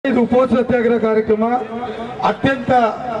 ಇದು ಉಪವಾಸ ಸತ್ಯಾಗ್ರಹ ಕಾರ್ಯಕ್ರಮ ಅತ್ಯಂತ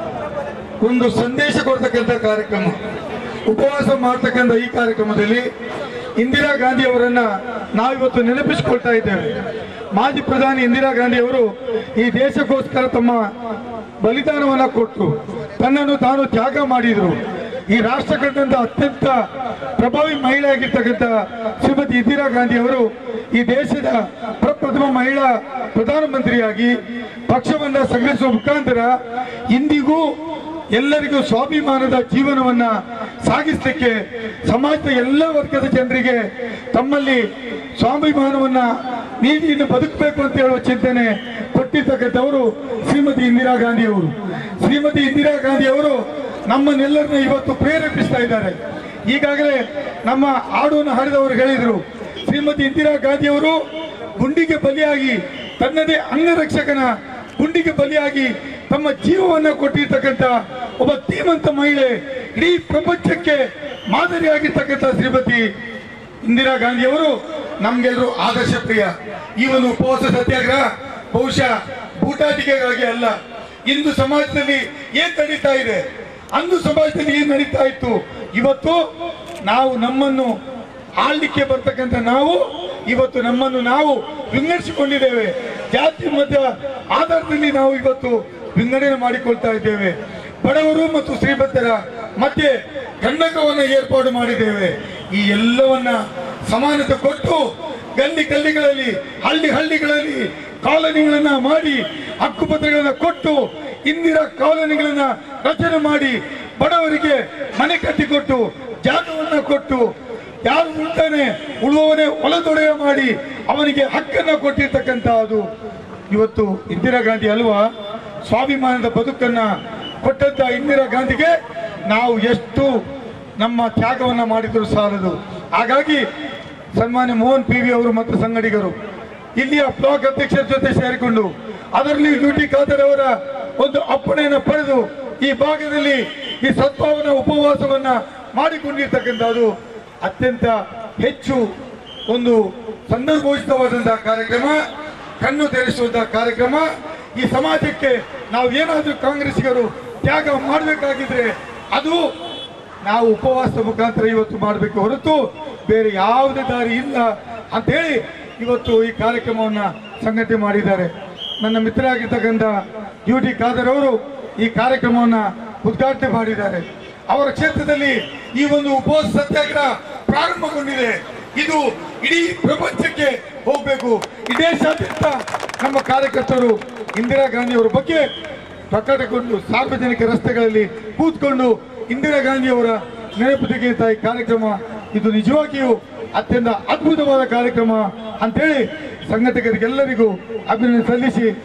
ಒಂದು ಸಂದೇಶ ಕೊಡ್ತಕ್ಕಂಥ ಕಾರ್ಯಕ್ರಮ ಉಪವಾಸ ಮಾಡ್ತಕ್ಕಂಥ ಈ ಕಾರ್ಯಕ್ರಮದಲ್ಲಿ ಇಂದಿರಾ ಗಾಂಧಿ ಅವರನ್ನ ನಾವಿವತ್ತು ನೆನಪಿಸಿಕೊಳ್ತಾ ಇದ್ದೇವೆ ಮಾಜಿ ಪ್ರಧಾನಿ ಇಂದಿರಾ ಗಾಂಧಿ ಅವರು ಈ ದೇಶಕ್ಕೋಸ್ಕರ ತಮ್ಮ ಬಲಿದಾನವನ್ನ ಕೊಟ್ಟು ತನ್ನನ್ನು ತಾನು ತ್ಯಾಗ ಮಾಡಿದ್ರು ಈ ರಾಷ್ಟ್ರ ಕಂಡಂತ ಅತ್ಯಂತ ಪ್ರಭಾವಿ ಮಹಿಳೆ ಆಗಿರ್ತಕ್ಕಂಥ ಶ್ರೀಮತಿ ಇಂದಿರಾ ಗಾಂಧಿ ಅವರು ಈ ದೇಶದ ಪ್ರಪ್ರಥಮ ಮಹಿಳಾ ಪ್ರಧಾನಮಂತ್ರಿಯಾಗಿ ಪಕ್ಷವನ್ನ ಸಂಘಟಿಸುವ ಮುಖಾಂತರ ಇಂದಿಗೂ ಎಲ್ಲರಿಗೂ ಸ್ವಾಭಿಮಾನದ ಜೀವನವನ್ನ ಸಾಗಿಸಲಿಕ್ಕೆ ಸಮಾಜದ ಎಲ್ಲ ವರ್ಗದ ಜನರಿಗೆ ತಮ್ಮಲ್ಲಿ ಸ್ವಾಭಿಮಾನವನ್ನ ನೀಡಿ ಇನ್ನು ಬದುಕಬೇಕು ಅಂತ ಹೇಳುವ ಚಿಂತನೆ ಕೊಟ್ಟಿರ್ತಕ್ಕಂಥವರು ಶ್ರೀಮತಿ ಇಂದಿರಾ ಗಾಂಧಿ ಅವರು ಶ್ರೀಮತಿ ಇಂದಿರಾ ಗಾಂಧಿ ಅವರು ನಮ್ಮನ್ನೆಲ್ಲರನ್ನ ಇವತ್ತು ಪ್ರೇರೇಪಿಸ್ತಾ ಇದ್ದಾರೆ ಈಗಾಗಲೇ ನಮ್ಮ ಹಾಡನ್ನು ಹಾಡಿದವರು ಹೇಳಿದರು ಶ್ರೀಮತಿ ಇಂದಿರಾ ಗಾಂಧಿ ಅವರು ಗುಂಡಿಗೆ ಬಲಿಯಾಗಿ ತನ್ನದೇ ಅಂಗರಕ್ಷಕನ ಗುಂಡಿಗೆ ಬಲಿಯಾಗಿ ತಮ್ಮ ಜೀವವನ್ನ ಕೊಟ್ಟಿರ್ತಕ್ಕಂಥ ಒಬ್ಬ ಧೀಮಂತ ಮಹಿಳೆ ಇಡೀ ಪ್ರಪಂಚಕ್ಕೆ ಮಾದರಿಯಾಗಿರ್ತಕ್ಕಂಥ ಶ್ರೀಮತಿ ಇಂದಿರಾ ಗಾಂಧಿ ಅವರು ನಮ್ಗೆಲ್ಲರೂ ಆದರ್ಶ ಪ್ರಿಯ ಈ ಒಂದು ಉಪವಾಸ ಸತ್ಯಾಗ್ರಹ ಬಹುಶಃ ಬೂಟಾಟಿಕೆಗಾಗಿ ಅಲ್ಲ ಇಂದು ಸಮಾಜದಲ್ಲಿ ಏನ್ ನಡೀತಾ ಇದೆ ಅಂದು ಸಮಾಜದಲ್ಲಿ ಏನ್ ನಡೀತಾ ಇತ್ತು ಇವತ್ತು ನಾವು ನಮ್ಮನ್ನು ಆಳ್ಲಿಕ್ಕೆ ಬರ್ತಕ್ಕಂಥ ನಾವು ಇವತ್ತು ನಮ್ಮನ್ನು ನಾವು ವಿಂಗಡಿಸಿಕೊಂಡಿದ್ದೇವೆ ಜಾತಿ ಮಧ್ಯ ಆಧಾರದಲ್ಲಿ ನಾವು ಇವತ್ತು ವಿಂಗಡಣೆ ಮಾಡಿಕೊಳ್ತಾ ಇದ್ದೇವೆ ಬಡವರು ಮತ್ತು ಶ್ರೀಮಂತರ ಮಧ್ಯೆ ಕಂಡಕವನ್ನು ಏರ್ಪಾಡು ಮಾಡಿದ್ದೇವೆ ಈ ಎಲ್ಲವನ್ನ ಸಮಾನತೆ ಕೊಟ್ಟು ಗಲ್ಲಿ ಗಲ್ಲಿಗಳಲ್ಲಿ ಹಳ್ಳಿ ಹಳ್ಳಿಗಳಲ್ಲಿ ಕಾಲೋನಿಗಳನ್ನ ಮಾಡಿ ಹಕ್ಕುಪತ್ರಗಳನ್ನ ಕೊಟ್ಟು ಇಂದಿರ ಕಾಲೋನಿಗಳನ್ನ ರಚನೆ ಮಾಡಿ ಬಡವರಿಗೆ ಮನೆ ಕಟ್ಟಿಕೊಟ್ಟು ಜಾಗವನ್ನ ಕೊಟ್ಟು ಯಾರು ಉಳ್ತಾನೆ ಉಳುವವನೇ ಒಳದೊಡೆಯ ಮಾಡಿ ಅವನಿಗೆ ಹಕ್ಕನ್ನ ಕೊಟ್ಟಿರ್ತಕ್ಕಂಥದ್ದು ಇವತ್ತು ಇಂದಿರಾ ಗಾಂಧಿ ಅಲ್ವಾ ಸ್ವಾಭಿಮಾನದ ಬದುಕನ್ನ ಕೊಟ್ಟಂತ ಇಂದಿರಾ ಗಾಂಧಿಗೆ ನಾವು ಎಷ್ಟು ನಮ್ಮ ತ್ಯಾಗವನ್ನ ಮಾಡಿದ್ರು ಸಾಲದು ಹಾಗಾಗಿ ಸನ್ಮಾನ್ಯ ಮೋಹನ್ ಪಿ ವಿ ಅವರು ಮತ್ತು ಸಂಗಡಿಗರು ಇಲ್ಲಿಯ ಬ್ಲಾಕ್ ಅಧ್ಯಕ್ಷರ ಜೊತೆ ಸೇರಿಕೊಂಡು ಅದರಲ್ಲಿ ಯು ಟಿ ಖಾದರ್ ಅವರ ಒಂದು ಅಪ್ಪಣೆಯನ್ನು ಪಡೆದು ಈ ಭಾಗದಲ್ಲಿ ಈ ಸದ್ಭಾವನ ಉಪವಾಸವನ್ನ ಮಾಡಿಕೊಂಡಿರ್ತಕ್ಕಂಥದ್ದು ಅತ್ಯಂತ ಹೆಚ್ಚು ಒಂದು ಸಂದರ್ಭೋಚಿತವಾದಂತಹ ಕಾರ್ಯಕ್ರಮ ಕಣ್ಣು ತೆರೆಸುವಂತಹ ಕಾರ್ಯಕ್ರಮ ಈ ಸಮಾಜಕ್ಕೆ ನಾವು ಏನಾದರೂ ಕಾಂಗ್ರೆಸ್ಸಿಗರು ತ್ಯಾಗ ಮಾಡಬೇಕಾಗಿದ್ರೆ ಅದು ನಾವು ಉಪವಾಸ ಮುಖಾಂತರ ಇವತ್ತು ಮಾಡಬೇಕು ಹೊರತು ಬೇರೆ ಯಾವುದೇ ದಾರಿ ಇಲ್ಲ ಅಂತೇಳಿ ಇವತ್ತು ಈ ಕಾರ್ಯಕ್ರಮವನ್ನ ಸಂಗತಿ ಮಾಡಿದ್ದಾರೆ ನನ್ನ ಮಿತ್ರ ಆಗಿರ್ತಕ್ಕಂಥ ಯು ಟಿ ಖಾದರ್ ಅವರು ಈ ಕಾರ್ಯಕ್ರಮವನ್ನ ಉದ್ಘಾಟನೆ ಮಾಡಿದ್ದಾರೆ ಅವರ ಕ್ಷೇತ್ರದಲ್ಲಿ ಈ ಒಂದು ಉಪವಾಸ ಸತ್ಯಾಗ್ರಹ ಪ್ರಾರಂಭಗೊಂಡಿದೆ ಇದು ಇಡೀ ಪ್ರಪಂಚಕ್ಕೆ ಹೋಗಬೇಕು ಈ ದೇಶಾದ್ಯಂತ ನಮ್ಮ ಕಾರ್ಯಕರ್ತರು ಇಂದಿರಾ ಗಾಂಧಿ ಅವರ ಬಗ್ಗೆ ಪ್ರಕಟಗೊಂಡು ಸಾರ್ವಜನಿಕ ರಸ್ತೆಗಳಲ್ಲಿ ಕೂತ್ಕೊಂಡು ಇಂದಿರಾ ಗಾಂಧಿ ಅವರ ನೆನಪು ತೆಗೆಯುತ್ತಾ ಈ ಕಾರ್ಯಕ್ರಮ ಇದು ನಿಜವಾಗಿಯೂ ಅತ್ಯಂತ ಅದ್ಭುತವಾದ ಕಾರ್ಯಕ್ರಮ ಅಂತೇಳಿ ಸಂಘಟಕರಿಗೆಲ್ಲರಿಗೂ ಅಭಿನಂದನೆ ಸಲ್ಲಿಸಿ